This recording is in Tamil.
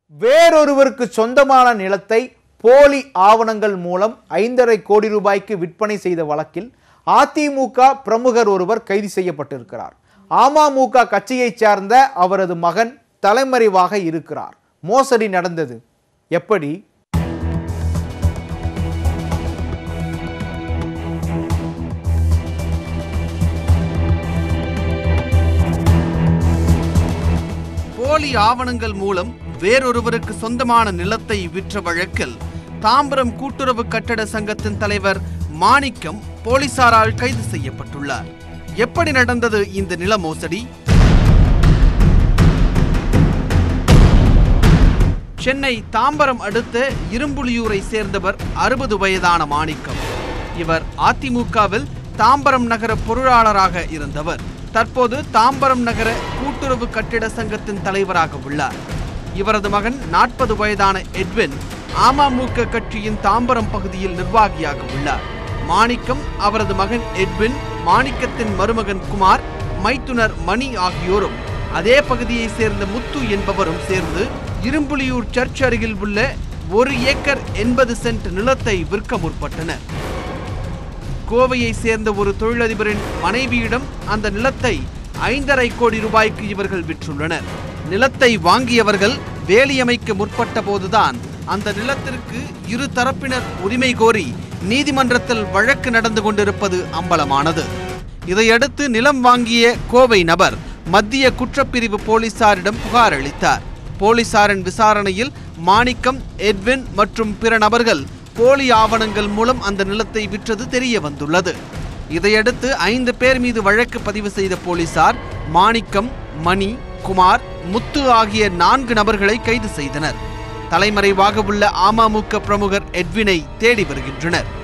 வேறொருவருக்கு சொந்தமான நிலத்தை போலி ஆவணங்கள் மூலம் ஐந்தரை கோடி ரூபாய்க்கு விற்பனை செய்த வழக்கில் அதிமுக பிரமுகர் ஒருவர் கைது செய்யப்பட்டிருக்கிறார் அமமுக கட்சியைச் சார்ந்த அவரது மகன் தலைமறைவாக இருக்கிறார் மோசடி நடந்தது எப்படி போலி ஆவணங்கள் மூலம் வேறொருவருக்கு சொந்தமான நிலத்தை விற்ற வழக்கில் தாம்பரம் கூட்டுறவு கட்டட சங்கத்தின் தலைவர் மாணிக்கம் போலீசாரால் கைது செய்யப்பட்டுள்ளார் எப்படி நடந்தது இந்த நில மோசடி சென்னை தாம்பரம் அடுத்த இரும்புலியூரை சேர்ந்தவர் அறுபது வயதான மாணிக்கம் இவர் அதிமுகவில் தாம்பரம் நகர பொருளாளராக இருந்தவர் தற்போது தாம்பரம் நகர கூட்டுறவு கட்டிட சங்கத்தின் தலைவராக உள்ளார் இவரது மகன் நாற்பது வயதான எட்வின் அமமுக கட்சியின் தாம்பரம் பகுதியில் நிர்வாகியாக உள்ளார் மாணிக்கம் அவரது மகன் எட்வின் மாணிக்கத்தின் மருமகன் குமார் மைத்துனர் மணி ஆகியோரும் அதே பகுதியைச் சேர்ந்த முத்து என்பவரும் சேர்ந்து இரும்புலியூர் சர்ச் அருகில் உள்ள ஒரு ஏக்கர் எண்பது சென்ட் நிலத்தை விற்க முற்பட்டனர் கோவையை சேர்ந்த ஒரு தொழிலதிபரின் மனைவியிடம் அந்த நிலத்தை ஐந்தரை கோடி ரூபாய்க்கு இவர்கள் விற்றுள்ளனர் நிலத்தை வாங்கியவர்கள் வேலியமைக்க முற்பட்ட போதுதான் அந்த நிலத்திற்கு இரு தரப்பினர் உரிமை கோரி நீதிமன்றத்தில் வழக்கு நடந்து கொண்டிருப்பது அம்பலமானது இதையடுத்து நிலம் வாங்கிய கோவை நபர் மத்திய குற்றப்பிரிவு போலீசாரிடம் புகார் அளித்தார் போலீசாரின் விசாரணையில் மாணிக்கம் எட்வின் மற்றும் பிற நபர்கள் போலி ஆவணங்கள் மூலம் அந்த நிலத்தை விற்றது தெரிய வந்துள்ளது இதையடுத்து ஐந்து பேர் மீது வழக்கு பதிவு செய்த போலீசார் மாணிக்கம் மணி குமார் முத்து ஆகிய நான்கு நபர்களை கைது செய்தனர் தலைமறைவாக உள்ள அமமுக பிரமுகர் எட்வினை தேடி வருகின்றனர்